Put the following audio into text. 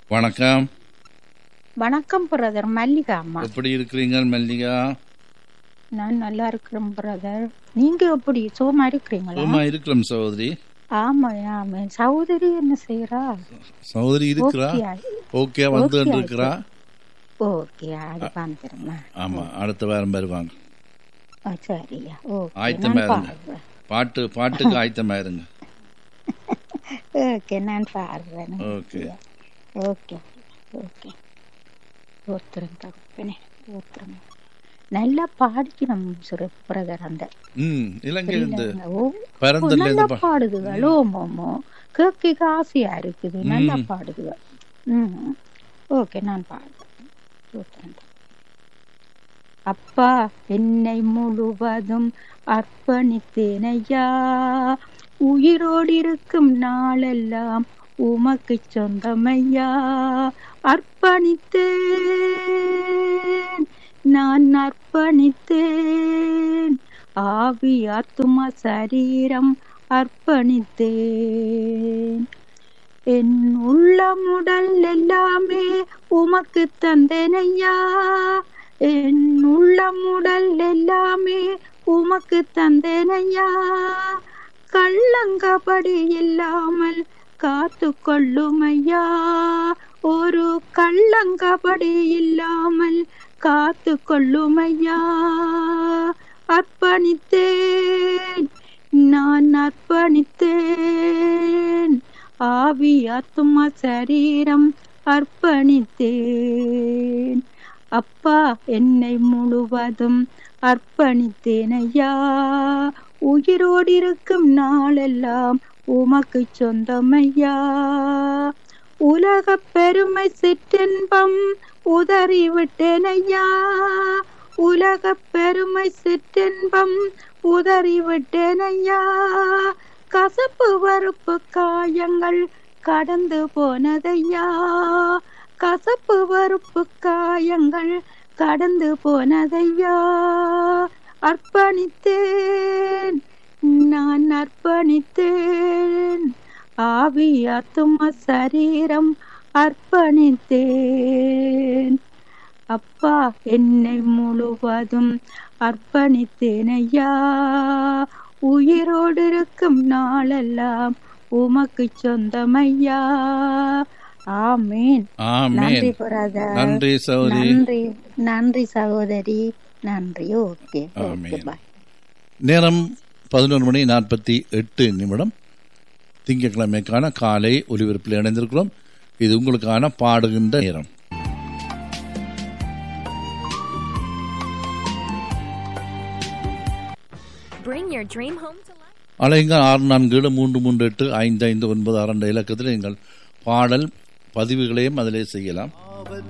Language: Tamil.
வணக்கம் வணக்கம் பிரதர் மல்லிகா அம்மா எப்படி இருக்கிறீங்க மல்லிகா நான் நல்லா இருக்கிறேன் பிரதர் நீங்க எப்படி சுகமா இருக்கிறீங்களா சும்மா இருக்கிறோம் சகோதரி ஆமா ஆமா சகோதரி என்ன செய்யறா சகோதரி இருக்கிறா ஓகே வந்து Okay, இருக்கிறா ஓகே அது வந்துருமா ஆமா அடுத்த வாரம் வருவாங்க ஆ, சரியா ஓகே ஆயத்தமா நான் இருங்க பாடுறேன் பாட்டு பாட்டுக்கு ஆயத்தமா இருங்க ஓகே நான் பாடுறேன் ஓகே ஓகே ஓகே ஒருத்தரும் தகப்பனே ஒருத்தரும் நல்லா பாடிக்கணும் சுர பிரதர் அந்த ம் இலங்கையிலிருந்து ஓ பரந்தல்ல நல்லா இருந்து பா- பாடுதுகள் ஓமோமோ கேட்க ஆசையா இருக்குது நல்லா பாடுதுகள் ம் ஓகே நான் பாடுறேன் சூத்திரம். அப்பா என்னை முழுவதும் அர்ப்பணித்தேனையா உயிரோடு இருக்கும் நாளெல்லாம் உமக்கு சொந்தமையா அர்ப்பணித்தேன் நான் அர்ப்பணித்தேன் ஆவி ஆத்துமா சரீரம் அர்ப்பணித்தேன் என் உள்ளமுடல் எல்லாமே உமக்கு தந்தேனையா என் உள்ளமுடல் எல்லாமே உமக்கு தந்தேனையா கள்ளங்கபடி இல்லாமல் காத்து கொள்ளுமையா ஒரு கள்ளங்கபடி இல்லாமல் காத்து கொள்ளுமையா அர்ப்பணித்தேன் நான் அர்ப்பணித்தேன் ஆவி ஆத்துமா சரீரம் அர்ப்பணித்தேன் அப்பா என்னை முழுவதும் அர்ப்பணித்தேன் ஐயா உயிரோடு இருக்கும் நாளெல்லாம் உமக்கு சொந்தமையா உலக பெருமை சிற்றின்பம் உதறி விட்டேன் ஐயா உலக பெருமை சிற்றின்பம் உதறி விட்டேன் ஐயா கசப்பு வறுப்பு காயங்கள் கடந்து போனதையா கசப்பு வறுப்பு காயங்கள் கடந்து போனதையா அர்ப்பணித்தேன் நான் அர்ப்பணித்தேன் ஆவி ஆத்தும சரீரம் அர்ப்பணித்தேன் அப்பா என்னை முழுவதும் அர்ப்பணித்தேன் ஐயா உயிரோடு இருக்கும் நாளெல்லாம் உமக்கு சொந்தமையா ஆமேன் நன்றி ஆமேன் பிரதர் நன்றி சகோதரி நன்றி நன்றி சகோதரி நன்றி ஓகே ஓகே ஆமென். பாய் நேரம் பதினொரு மணி நாற்பத்தி எட்டு நிமிடம் திங்கட்கிழமைக்கான காலை ஒலிபரப்பில் இணைந்திருக்கிறோம் இது உங்களுக்கான பாடுகின்ற நேரம் Bring your dream home to life. அலைங்க ஆறு நான்கு ஏழு மூன்று மூன்று எட்டு ஐந்து ஐந்து ஒன்பது ஆறு என்ற இலக்கத்தில் நீங்கள் பாடல் பதிவுகளையும் அதிலே செய்யலாம்